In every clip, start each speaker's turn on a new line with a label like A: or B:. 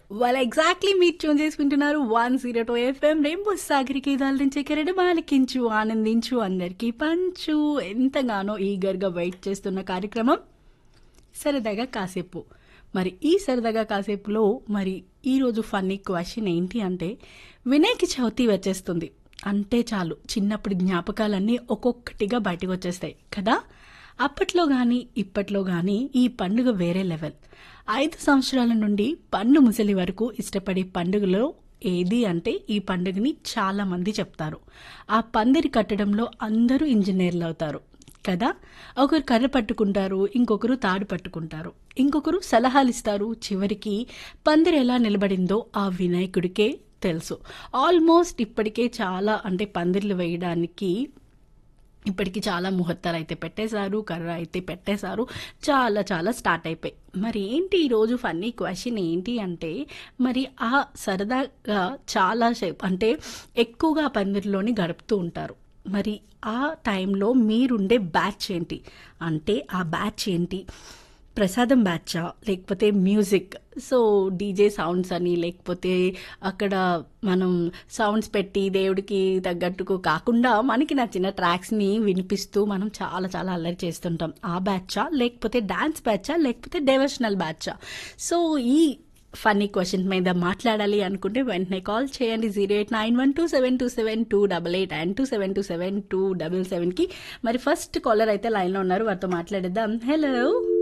A: వాళ్ళు ఎగ్జాక్ట్లీ మీరు ట్యూన్ చేసి వింటున్నారు one zero two FM rainbow సాగరికి దాల్దించే కెరడు బాలకించు ఆనందించు అందరికీ పంచు ఎంతగానో ఈగర్గా వెయిట్ చేస్తున్న కార్యక్రమం సరదాగా కాసేపు మరి ఈ సరదాగా కాసేపులో మరి ఈరోజు ఫన్నీ క్వశ్చన్ ఏంటి అంటే వినాయక చవితి వచ్చేస్తుంది అంటే చాలు చిన్నప్పటి జ్ఞాపకాలన్నీ ఒక్కొక్కటిగా బయటకు వచ్చేస్తాయి కదా అప్పట్లో కానీ ఇప్పట్లో కానీ ఈ పండుగ వేరే లెవెల్ ఐదు సంవత్సరాల నుండి పండు ముసలి వరకు ఇష్టపడే పండుగలో ఏది అంటే ఈ పండుగని చాలా మంది చెప్తారు ఆ పందిరి కట్టడంలో అందరూ ఇంజనీర్లు అవుతారు కదా ఒకరు కర్ర పట్టుకుంటారు ఇంకొకరు తాడు పట్టుకుంటారు ఇంకొకరు సలహాలు ఇస్తారు చివరికి పందిరి ఎలా నిలబడిందో ఆ వినాయకుడికే తెలుసు ఆల్మోస్ట్ ఇప్పటికే చాలా అంటే పందిర్లు వేయడానికి ఇప్పటికి చాలా ముహూర్తాలు అయితే పెట్టేశారు కర్ర అయితే పెట్టేశారు చాలా చాలా స్టార్ట్ అయిపోయి మరి ఏంటి ఈరోజు ఫన్నీ క్వశ్చన్ ఏంటి అంటే మరి ఆ సరదాగా చాలా సేపు అంటే ఎక్కువగా ఆ పందిరిలోని గడుపుతూ ఉంటారు మరి ఆ టైంలో మీరుండే బ్యాచ్ ఏంటి అంటే ఆ బ్యాచ్ ఏంటి ప్రసాదం బ్యాచా లేకపోతే మ్యూజిక్ సో డీజే సౌండ్స్ అని లేకపోతే అక్కడ మనం సౌండ్స్ పెట్టి దేవుడికి తగ్గట్టుకు కాకుండా మనకి నచ్చిన ట్రాక్స్ని వినిపిస్తూ మనం చాలా చాలా అల్లరి చేస్తుంటాం ఆ బ్యాచా లేకపోతే డాన్స్ బ్యాచా లేకపోతే డెవోషనల్ బ్యాచా సో ఈ ఫన్నీ క్వశ్చన్ మీద మాట్లాడాలి అనుకుంటే వెంటనే కాల్ చేయండి zero eight nine one two seven two seven two double eight and two seven two seven two double సెవెన్కి మరి ఫస్ట్ కాలర్ అయితే లైన్లో ఉన్నారు వారితో మాట్లాడేద్దాం hello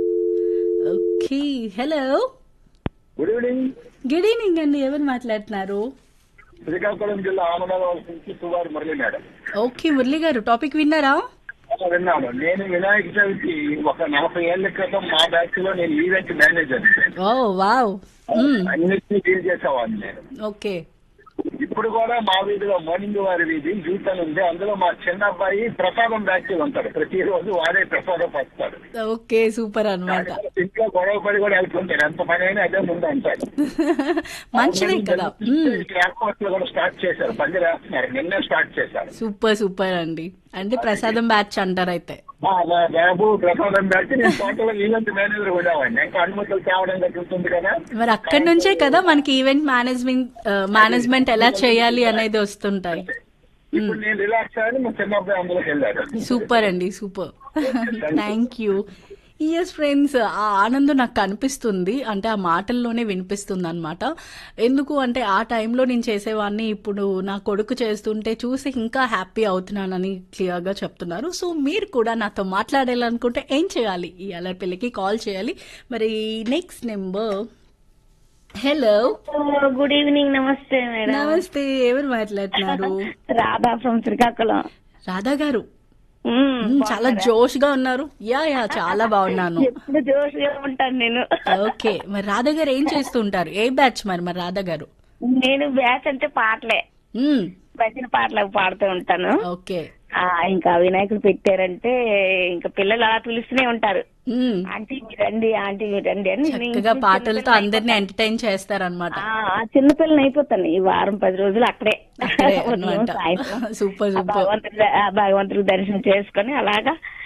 A: okay hello
B: good evening
A: good evening అండి ఎవరు మాట్లాడుతున్నారు
B: శ్రీకాకుళం జిల్లా ఆమదాబాద్ నుంచి సువారి మురళి మేడం
A: ఓకే మురళి గారు టాపిక్ విన్నారా
B: అలా విన్నాను నేను వినాయక చవితి ఒక నలభై ఏళ్ల క్రితం మా బ్యాచ్ లో నేను ఈవెంట్ మేనేజర్
A: ఓ వావ్
B: అన్నిటినీ డీల్ చేసేవాడిని నేను
A: ఓకే
B: ఇప్పుడు కూడా మా వీధిలో మార్నింగ్ వారి వీధి యూత్ అని ఉంది అందులో మా చిన్న అబ్బాయి ప్రసాదం బ్యాచ్ ఉంటాడు ప్రతిరోజు వాడే ప్రసాదం పస్తాడు
A: ఓకే సూపర్ అన్నమాట
B: ఇంట్లో గొడవ పడి కూడా వెళ్తుంటాడు ఎంత పని అయినా అదే ముందు అంటాడు
A: మంచిదే కదా మ్మ్.
B: ఎయిర్పోర్ట్ లో కూడా స్టార్ట్ చేశారు పంది వేస్తున్నారు నిన్నే స్టార్ట్ చేశారు
A: సూపర్ సూపర్ అండి అంటే ప్రసాదం బ్యాచ్ అంటారు అయితే
B: మా మా బాబు ప్రసాదం పెట్టి నేను టోటల్ ఈవెంట్ మేనేజర్ ఉండేవాడిని ఇంకా అనుమతులు తేవడం జరుగుతుంది కదా
A: మరి అక్కడి నుంచే కదా మనకి ఈవెంట్ మేనేజ్మెంట్ మేనేజ్మెంట్ ఎలా చేయాలి అనేది వస్తుంటాయి
B: ఇప్పుడు నేను రిలాక్స్ అయ్యాను మా చిన్న అబ్బాయి అందులోకి వెళ్ళాడు
A: సూపర్ అండి super thank you yes friends ఆ ఆనందం నాకు కనిపిస్తుంది అంటే ఆ మాటల్లోనే వినిపిస్తుంది అనమాట ఎందుకు అంటే ఆ టైంలో నేను చేసేవాడిని ఇప్పుడు నా కొడుకు చేస్తుంటే చూసి ఇంకా హ్యాపీ అవుతున్నానని క్లియర్గా చెప్తున్నారు సో మీరు కూడా నాతో మాట్లాడాలనుకుంటే ఏం చేయాలి ఈ అలర్పిల్లకి కాల్ చేయాలి మరి next number hello
C: good evening నమస్తే మేడం
A: నమస్తే ఎవరు మాట్లాడుతున్నారు
C: రాధా ఫ్రమ్ శ్రీకాకుళం
A: రాధా గారు
C: మ్మ్.
A: మ్మ్, చాలా జోష్ గా ఉన్నారు యా యా చాలా బాగున్నాను
C: ఎప్పుడు జోష్గా ఉంటాను నేను
A: ఓకే మరి రాధా గారు ఏం చేస్తూ ఉంటారు ఏ బ్యాచ్ మరి మరి రాధా గారు
C: నేను బ్యాచ్ అంటే పాటలే
A: మ్మ్,
C: భజన పాటలు పాడుతూ ఉంటాను
A: ఓకే
C: ఆ ఇంకా వినాయకుడు పెట్టారంటే ఇంకా పిల్లలు అలా పిలుస్తూనే ఉంటారు
A: మ్మ్,
C: ఆంటీ మీరు రండి ఆంటీ మీరు రండి అని నేను
A: చక్కగా
C: ఇంట్లో
A: పాటలతో
C: చిన్నపిల్లని
A: అందరిని ఎంటర్టైన్ చేస్తారనమాట
C: ఆ, ఆ చిన్నపిల్లని అయిపోతాను ఈ వారం పది రోజులు అక్కడే
A: అక్కడే
C: ఉదయం
A: అన్నమాట.
C: సాయంత్రం
A: సూపర్
C: ఆ
A: సూపర్
C: భగవంతుడి ఆ భగవంతుడి దర్శనం చేసుకొని అలాగా